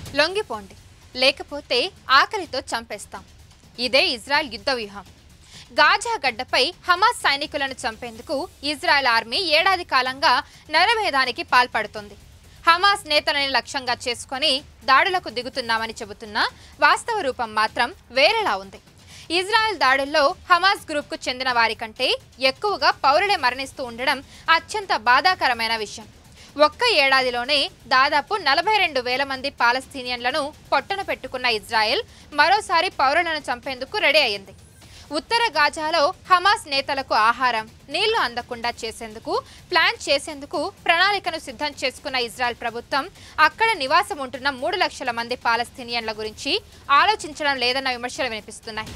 లొంగిపోండి లేకపోతే ఆకలితో చంపేస్తాం ఇదే ఇజ్రాయెల్ యుద్ధ వ్యూహం గాజా గడ్డపై హమాస్ సైనికులను చంపేందుకు ఇజ్రాయెల్ ఆర్మీ ఏడాది కాలంగా నరభేదానికి పాల్పడుతుంది హమాస్ నేతలని లక్ష్యంగా చేసుకొని దాడులకు దిగుతున్నామని చెబుతున్నా వాస్తవ రూపం మాత్రం వేరేలా ఉంది ఇజ్రాయెల్ దాడుల్లో హమాస్ గ్రూప్కు చెందిన వారి కంటే ఎక్కువగా పౌరులే మరణిస్తూ ఉండడం అత్యంత బాధాకరమైన విషయం ఒక్క ఏడాదిలోనే దాదాపు నలభై రెండు వేల మంది పాలస్తీనియన్లను పొట్టన పెట్టుకున్న ఇజ్రాయెల్ మరోసారి పౌరులను చంపేందుకు రెడీ అయింది ఉత్తర గాజాలో హమాస్ నేతలకు ఆహారం నీళ్లు అందకుండా చేసేందుకు ప్లాన్ చేసేందుకు ప్రణాళికను సిద్ధం చేసుకున్న ఇజ్రాయెల్ ప్రభుత్వం అక్కడ నివాసం ఉంటున్న మూడు లక్షల మంది పాలస్తీనియన్ల గురించి ఆలోచించడం లేదన్న విమర్శలు వినిపిస్తున్నాయి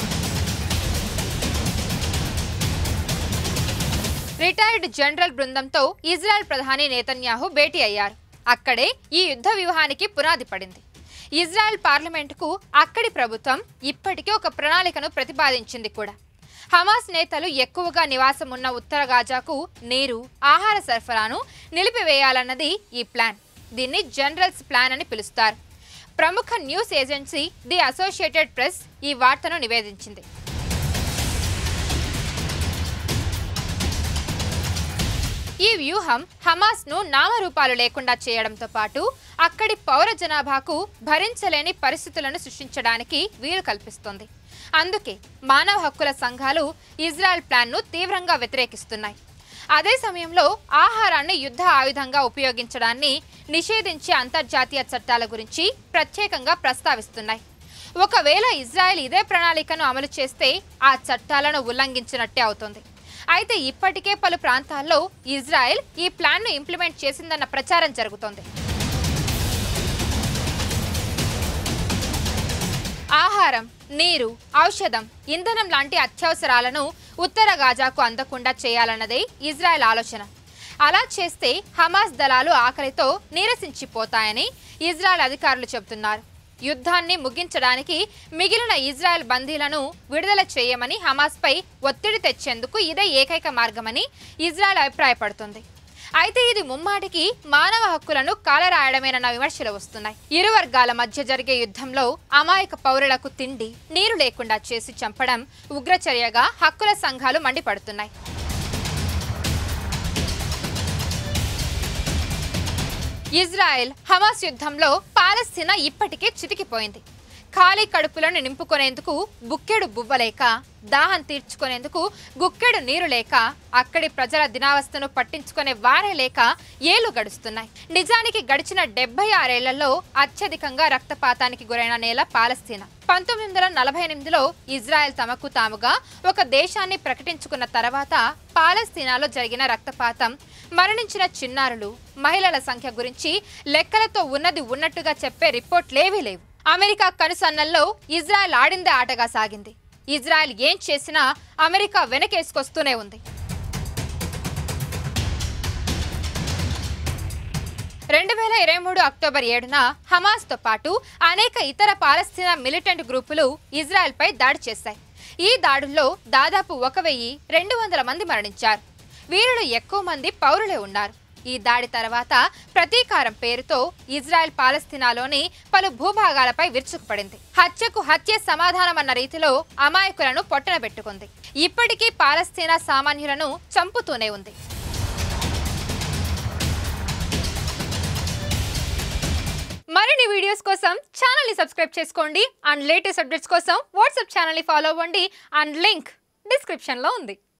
రిటైర్డ్ జనరల్ బృందంతో ఇజ్రాయెల్ ప్రధాని నేతన్యాహు భేటీ అయ్యారు అక్కడే ఈ యుద్ధ వ్యూహానికి పునాది పడింది ఇజ్రాయెల్ పార్లమెంటుకు అక్కడి ప్రభుత్వం ఇప్పటికే ఒక ప్రణాళికను ప్రతిపాదించింది కూడా హమాస్ నేతలు ఎక్కువగా నివాసం ఉన్న ఉత్తర గాజాకు నీరు ఆహార సరఫరాను నిలిపివేయాలన్నది ఈ ప్లాన్ దీన్ని జనరల్స్ ప్లాన్ అని పిలుస్తారు ప్రముఖ news agency the Associated Press ఈ వార్తను నివేదించింది ఈ వ్యూహం హమాస్ను నామరూపాలు లేకుండా చేయడంతో పాటు అక్కడి పౌర జనాభాకు భరించలేని పరిస్థితులను సృష్టించడానికి వీలు కల్పిస్తోంది అందుకే మానవ హక్కుల సంఘాలు ఇజ్రాయెల్ ప్లాన్ను తీవ్రంగా వ్యతిరేకిస్తున్నాయి అదే సమయంలో ఆహారాన్ని యుద్ధ ఆయుధంగా ఉపయోగించడాన్ని నిషేధించే అంతర్జాతీయ చట్టాల గురించి ప్రత్యేకంగా ప్రస్తావిస్తున్నాయి ఒకవేళ ఇజ్రాయెల్ ఇదే ప్రణాళికను అమలు చేస్తే ఆ చట్టాలను ఉల్లంఘించినట్టే అవుతుంది అయితే ఇప్పటికే పలు ప్రాంతాల్లో ఇజ్రాయెల్ ఈ ప్లాన్ను ఇంప్లిమెంట్ చేసిందన్న ప్రచారం జరుగుతోంది ఆహారం నీరు ఔషధం ఇంధనం లాంటి అత్యవసరాలను ఉత్తర గాజాకు అందకుండా చేయాలన్నదే ఇజ్రాయెల్ ఆలోచన అలా చేస్తే హమాస్ దళాలు ఆకలితో నీరసించిపోతాయని ఇజ్రాయెల్ అధికారులు చెబుతున్నారు యుద్ధాన్ని ముగించడానికి మిగిలిన ఇజ్రాయెల్ బందీలను విడుదల చేయమని హమాస్పై ఒత్తిడి తెచ్చేందుకు ఇదే ఏకైక మార్గమని ఇజ్రాయెల్ అభిప్రాయపడుతుంది అయితే ఇది ముమ్మాటికి మానవ హక్కులను కాలరాయడమేనన్న విమర్శలు వస్తున్నాయి ఇరు వర్గాల మధ్య జరిగే యుద్ధంలో అమాయక పౌరులకు తిండి నీరు లేకుండా చేసి చంపడం ఉగ్రచర్యగా హక్కుల సంఘాలు మండిపడుతున్నాయి ఇజ్రాయెల్ హమాస్ యుద్ధంలో పాలస్తీనా ఇప్పటికే చితికిపోయింది ఖాళీ కడుపులను నింపుకునేందుకు బుక్కెడు బువ్వలేక దాహం తీర్చుకునేందుకు గుక్కెడు నీరు లేక అక్కడి ప్రజల దినావస్థను పట్టించుకునే వారే లేక ఏళ్లు గడుస్తున్నాయి నిజానికి గడిచిన డెబ్బై ఆరేళ్లలో అత్యధికంగా రక్తపాతానికి గురైన నేల పాలస్తీనా పంతొమ్మిది వందల నలభై ఎనిమిదిలో ఇజ్రాయెల్ తమకు తాముగా ఒక దేశాన్ని ప్రకటించుకున్న తర్వాత పాలస్తీనాలో జరిగిన రక్తపాతం మరణించిన చిన్నారులు మహిళల సంఖ్య గురించి లెక్కలతో ఉన్నది ఉన్నట్టుగా చెప్పే రిపోర్ట్లేవీ లేవు అమెరికా కనుసన్నల్లో ఇజ్రాయెల్ ఆడిందే ఆటగా సాగింది ఇజ్రాయెల్ ఏం చేసినా అమెరికా వెనకేసుకొస్తూనే ఉంది రెండు వేల ఇరవై మూడు అక్టోబర్ ఏడున హమాస్తో పాటు అనేక ఇతర పాలస్తీనా మిలిటెంట్ గ్రూపులు ఇజ్రాయెల్పై దాడి చేశాయి ఈ దాడుల్లో దాదాపు ఒక వెయ్యి రెండు వందల మంది మరణించారు వీరిలో ఎక్కువ మంది పౌరులే ఉన్నారు ఈ దాడి తర్వాత ప్రతీకారం పేరుతో ఇజ్రాయెల్ పాలస్తీనాలోని పలు భూభాగాలపై విరుచుకుపడింది హత్యకు హత్య సమాధానమన్న రీతిలో అమాయకులను పొట్టన పెట్టుకుంది ఇప్పటికీ పాలస్తీనా సామాన్యులను చంపుతూనే ఉంది మరిన్ని వీడియోస్ కోసం ఛానల్ ని సబ్స్క్రైబ్ చేసుకోండి అండ్ లేటెస్ట్ అప్డేట్స్ కోసం వాట్సాప్ ఛానల్ ని ఫాలో అవ్వండి అండ్ లింక్ డిస్క్రిప్షన్ లో ఉంది